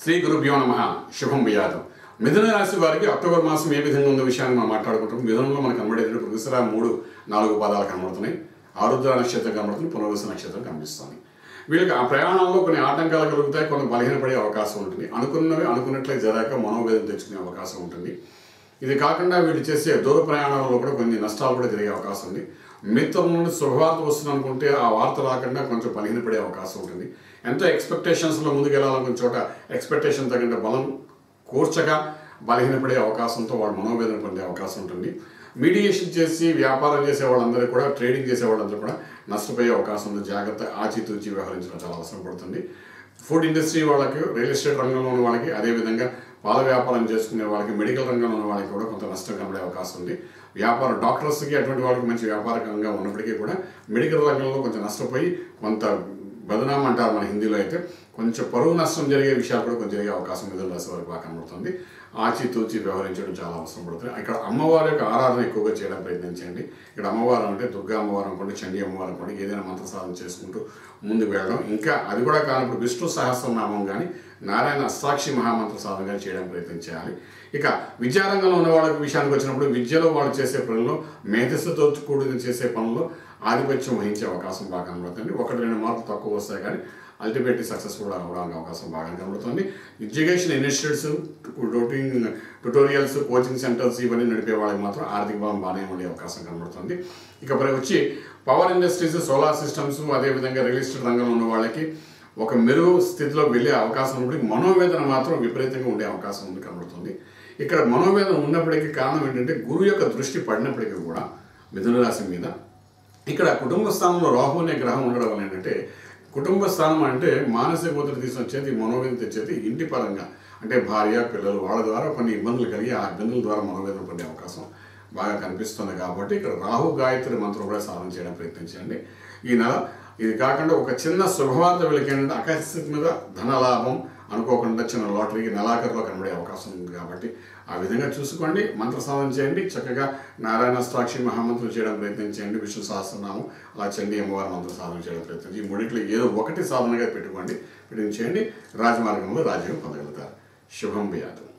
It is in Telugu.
శ్రీ గురుభ్యో నమ శుభం వ్యాధం మిథున రాశి వారికి అక్టోబర్ మాసం ఏ విధంగా ఉన్న విషయాన్ని మనం మాట్లాడుకుంటాం మిథునంలో మనకు కనబడేది వృగసర మూడు నాలుగు పాదాలు కనబడుతున్నాయి ఆరుద్ర నక్షత్రం కనబడుతుంది పునర్వస నక్షత్రం కనిపిస్తుంది వీళ్ళకి ఆ ప్రయాణంలో కొన్ని ఆటంకాలు కలుగుతాయి కొన్ని బలహీనపడే అవకాశం ఉంటుంది అనుకున్నవి అనుకున్నట్లే జరగక మనోవేదన తెచ్చుకునే అవకాశం ఉంటుంది ఇది కాకుండా వీళ్ళు చేసే దూర ప్రయాణాలలో కూడా కొన్ని నష్టాలు కూడా జరిగే అవకాశం ఉంది మిత్రుల నుండి శుభవార్త వస్తుంది అనుకుంటే ఆ వార్త రాకుండా కొంచెం బలహీనపడే అవకాశం ఉంటుంది ఎంతో ఎక్స్పెక్టేషన్స్లో ముందుకెళ్ళాలనుకున్న చోట ఎక్స్పెక్టేషన్ తగిన బలం కూర్చగా బలహీనపడే అవకాశంతో వాళ్ళు మనోవేదన పొందే అవకాశం ఉంటుంది మీడియేషన్ చేసి వ్యాపారం చేసే వాళ్ళందరూ కూడా ట్రేడింగ్ చేసే వాళ్ళందరూ కూడా నష్టపోయే అవకాశం ఉంది జాగ్రత్త ఆచితూచి వ్యవహరించడం చాలా అవసరం పడుతుంది ఫుడ్ ఇండస్ట్రీ వాళ్ళకి రియల్ ఎస్టేట్ రంగంలో ఉన్న వాళ్ళకి అదేవిధంగా పాల వ్యాపారం చేసుకునే వాళ్ళకి మెడికల్ రంగంలో ఉన్న వాళ్ళకి కూడా కొంత నష్టం కనబడే అవకాశం ఉంది వ్యాపార డాక్టర్స్కి అటువంటి వాళ్ళకి మంచి వ్యాపారకంగా ఉన్నప్పటికీ కూడా మెడికల్ రంగంలో కొంచెం నష్టపోయి కొంత బదనాం అంటారు మన హిందీలో అయితే కొంచెం పరువు నష్టం జరిగే విషయాలు కూడా కొంచెం జరిగే అవకాశం మిథున రాశి వారికి బాగా కనబడుతుంది ఆచితూచి వ్యవహరించడం చాలా అవసరం పడుతుంది ఇక్కడ అమ్మవారి యొక్క ఆరాధన ఎక్కువగా చేయడం ప్రయత్నించండి ఇక్కడ అమ్మవారు అంటే దుర్గా అమ్మవారు అనుకోండి చండీ అమ్మవారు అనుకోండి ఏదైనా మంత్ర సాధన చేసుకుంటూ ముందుకు వెళ్ళడం ఇంకా అది కూడా కానప్పుడు విష్ణు సహస్రనామం కానీ నారాయణ అష్టాక్షి మహామంత్ర సాధన కానీ చేయడానికి ప్రయత్నం చేయాలి ఇక విద్యారంగంలో ఉన్న వాళ్ళ విషయానికి వచ్చినప్పుడు విద్యలో వాళ్ళు చేసే పనుల్లో మేధస్సుతో కూడిన చేసే పనుల్లో ఆధిపత్యం వహించే అవకాశం బాగా కనబడుతుంది ఒకటి రెండు మార్కులు తక్కువ వస్తాయి కానీ అల్టిమేట్లీ సక్సెస్ఫుల్ అవ్వడానికి అవకాశం బాగా కనబడుతుంది education institutes routine tutorials coaching centres ఇవన్నీ నడిపే వాళ్ళకి మాత్రం ఆర్థిక బలం బాగానే ఉండే అవకాశం కనబడుతుంది ఇక మరి వచ్చి పవర్ ఇండస్ట్రీస్ సోలార్ సిస్టమ్స్ అదేవిధంగా రియల్ ఎస్టేట్ రంగంలో ఉన్న వాళ్ళకి ఒక మెరుగు స్థితిలో వెళ్ళే అవకాశం ఉన్నప్పటికీ మనోవేదన మాత్రం విపరీతంగా ఉండే అవకాశం ఉంది కనబడుతుంది ఇక్కడ మనోవేదన ఉన్నప్పటికీ కారణం ఏంటంటే గురువు యొక్క దృష్టి పడినప్పటికీ కూడా మిథున రాశి మీద ఇక్కడ కుటుంబ స్థానంలో రాహు అనే గ్రహం ఉండడం వల్ల ఏంటంటే కుటుంబ స్థానం అంటే మానసిక ఒత్తిడి తీసుకొచ్చేది మనోవేదన తెచ్చేది ఇంటి పరంగా అంటే భార్య పిల్లలు వాళ్ళ ద్వారా కొన్ని ఇబ్బందులు కలిగి ఆ ఇబ్బందుల ద్వారా మనోవేదన పడే అవకాశం బాగా కనిపిస్తుంది కాబట్టి ఇక్కడ రాహు గాయత్రి మంత్రం కూడా సాధన చేయడం ప్రయత్నించండి ఈ నెల ఇది కాకుండా ఒక చిన్న శుభవార్త వీళ్ళకి ఏంటంటే అకస్మాత్తుగా ధనలాభం అనుకోకుండా చిన్న లాటరీకి నెలాఖరులో కనబడే అవకాశం ఉంది కాబట్టి ఆ విధంగా చూసుకోండి మంత్ర సాధన చేయండి చక్కగా నారాయణ సాక్షి మహామంత్రం చేయడం ప్రయత్నం చేయండి విష్ణు సహస్రనామం అలా చండీ అమ్మవారి మంత్ర సాధన చేయడం ప్రయత్నం ఈ మూడింటిలో ఏదో ఒకటి సాధనగా పెట్టుకోండి పెట్టించేయండి రాజమార్గంలో రాజ్యం పొందగలుగుతారు శుభం వ్యాధం